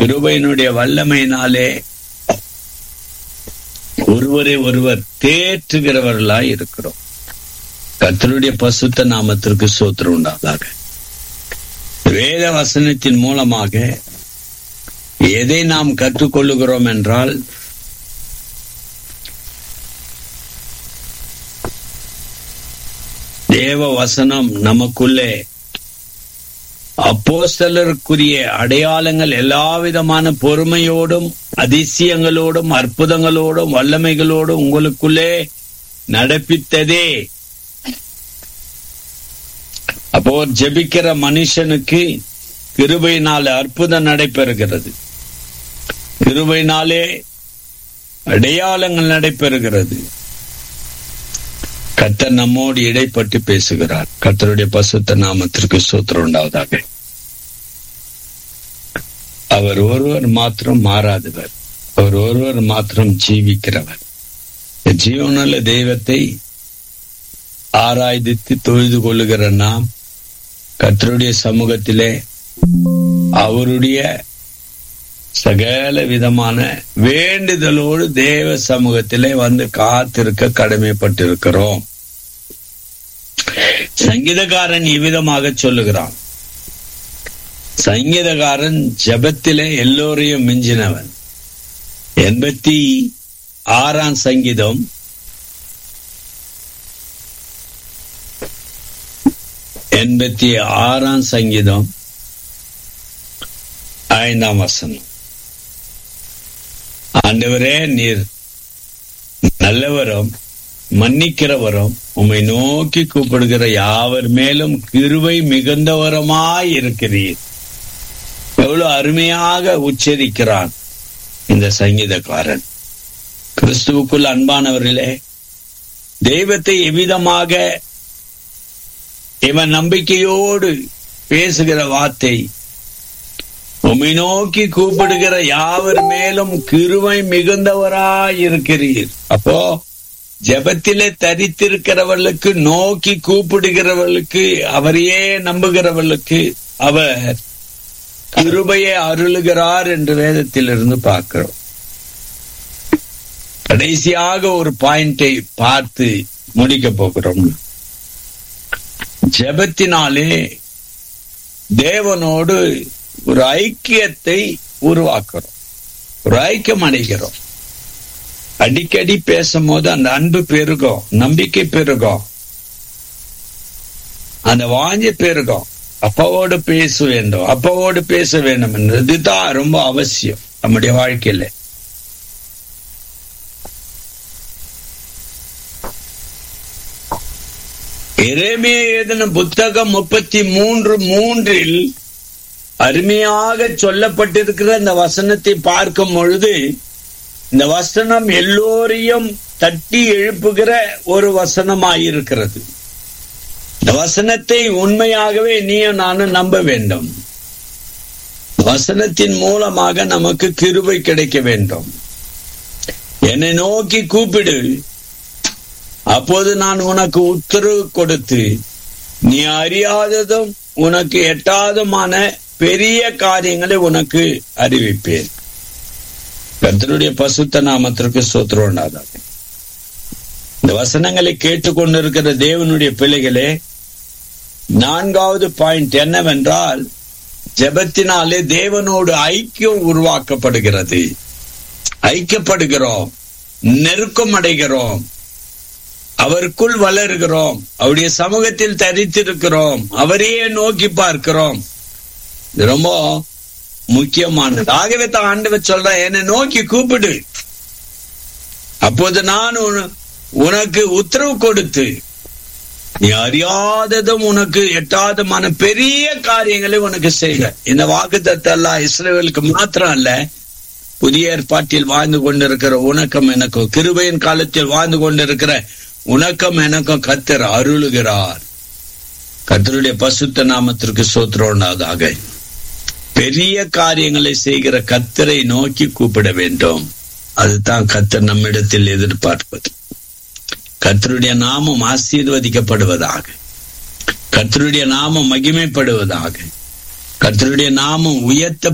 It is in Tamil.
கிருபையினுடைய வல்லமையினாலே ஒருவரை ஒருவர் தேற்றுகிறவர்களாய் இருக்கிறோம் கர்த்தருடைய பசுத்த நாமத்திற்கு சோத்திரம் உண்டாதாக வேத வசனத்தின் மூலமாக எதை நாம் கற்றுக்கொள்ளுகிறோம் என்றால் தேவ வசனம் நமக்குள்ளே அப்போஸ்தலருக்குரிய அடையாளங்கள் எல்லாவிதமான பொறுமையோடும் அதிசயங்களோடும் அற்புதங்களோடும் வல்லமைகளோடும் உங்களுக்குள்ளே நடப்பித்ததே அப்போ ஜெபிக்கிற மனுஷனுக்கு கிருபையினாலே அற்புதம் நடைபெறுகிறது கிருபையினாலே அடையாளங்கள் நடைபெறுகிறது கத்தர் நம்மோடு இடைப்பட்டு பேசுகிறார் கத்தருடைய பசுத்த நாமத்திற்கு சூத்திரம் உண்டாவதாக அவர் ஒருவர் மாத்திரம் மாறாதவர் அவர் ஒருவர் மாத்திரம் ஜீவிக்கிறவர் ஜீவனுள்ள தெய்வத்தை ஆராய்தித்து தொழுது கொள்ளுகிற நாம் கத்தருடைய சமூகத்திலே அவருடைய சகல விதமான வேண்டுதலோடு தேவ சமூகத்திலே வந்து காத்திருக்க கடமைப்பட்டிருக்கிறோம் சங்கீதக்காரன் இவ்விதமாக சொல்லுகிறான் சங்கீதக்காரன் ஜபத்திலே எல்லோரையும் மிஞ்சினவன் எண்பத்தி ஆறாம் சங்கீதம் எண்பத்தி ஆறாம் சங்கீதம் ஐந்தாம் வசனம் ஆண்டவரே நீர் நல்லவரும் மன்னிக்கிறவரும் உம்மை நோக்கி கூப்பிடுகிற யாவர் மேலும் கிருவை மிகுந்தவரமாய் இருக்கிறீர் எவ்வளவு அருமையாக உச்சரிக்கிறான் இந்த சங்கீதக்காரன் கிறிஸ்துவுக்குள் அன்பானவர்களே தெய்வத்தை எவ்விதமாக இவன் நம்பிக்கையோடு பேசுகிற வார்த்தை உம்மை நோக்கி கூப்பிடுகிற யாவர் மேலும் கிருவை மிகுந்தவராய் இருக்கிறீர் அப்போ ஜபத்திலே தரித்திருக்கிறவர்களுக்கு நோக்கி கூப்பிடுகிறவர்களுக்கு அவரையே நம்புகிறவர்களுக்கு அவர் கிருபையை அருளுகிறார் என்று வேதத்திலிருந்து பார்க்கிறோம் கடைசியாக ஒரு பாயிண்டை பார்த்து முடிக்க போகிறோம் ஜபத்தினாலே தேவனோடு ஒரு ஐக்கியத்தை உருவாக்குறோம் ஒரு ஐக்கியம் அடைகிறோம் அடிக்கடி பேசும்போது அந்த அன்பு பெருகும் நம்பிக்கை பெருகும் அந்த வாஞ்ச பெருகும் அப்பாவோடு பேச வேண்டும் அப்பாவோடு பேச வேண்டும் என்றதுதான் ரொம்ப அவசியம் நம்முடைய வாழ்க்கையில இறைமைய எழுதின புத்தகம் முப்பத்தி மூன்று மூன்றில் அருமையாக சொல்லப்பட்டிருக்கிற இந்த வசனத்தை பார்க்கும் பொழுது இந்த வசனம் எல்லோரையும் தட்டி எழுப்புகிற ஒரு வசனமாயிருக்கிறது இந்த வசனத்தை உண்மையாகவே நீயும் நானும் நம்ப வேண்டும் வசனத்தின் மூலமாக நமக்கு கிருபை கிடைக்க வேண்டும் என்னை நோக்கி கூப்பிடு அப்போது நான் உனக்கு உத்தரவு கொடுத்து நீ அறியாததும் உனக்கு எட்டாதமான பெரிய காரியங்களை உனக்கு அறிவிப்பேன் கர்த்தருடைய பசுத்த நாமத்திற்கு சோத்திரம் உண்டாதாக இந்த வசனங்களை கேட்டுக்கொண்டிருக்கிற தேவனுடைய பிள்ளைகளே நான்காவது பாயிண்ட் என்னவென்றால் ஜெபத்தினாலே தேவனோடு ஐக்கியம் உருவாக்கப்படுகிறது ஐக்கியப்படுகிறோம் நெருக்கம் அடைகிறோம் அவருக்குள் வளர்கிறோம் அவருடைய சமூகத்தில் தரித்திருக்கிறோம் அவரையே நோக்கி பார்க்கிறோம் இது ரொம்ப முக்கியமானது ஆகவே தான் ஆண்டவர் சொல்ற என்னை நோக்கி கூப்பிடு அப்போது நான் உனக்கு உத்தரவு கொடுத்து நீ அறியாததும் உனக்கு எட்டாதமான பெரிய காரியங்களை உனக்கு செய்க இந்த வாக்கு தத்தெல்லாம் இஸ்ரேலுக்கு மாத்திரம் அல்ல புதிய ஏற்பாட்டில் வாழ்ந்து கொண்டிருக்கிற உனக்கம் எனக்கும் கிருபையின் காலத்தில் வாழ்ந்து கொண்டிருக்கிற உனக்கம் எனக்கும் கத்தர் அருளுகிறார் கத்தருடைய பசுத்த நாமத்திற்கு சோத்திரோனாதாக பெரிய காரியங்களை செய்கிற கத்தரை நோக்கி கூப்பிட வேண்டும் அதுதான் கத்தர் நம்மிடத்தில் எதிர்பார்ப்பது கத்தருடைய நாமம் ஆசீர்வதிக்கப்படுவதாக கத்தருடைய நாமம் மகிமைப்படுவதாக கத்தருடைய நாமம் உயர்த்த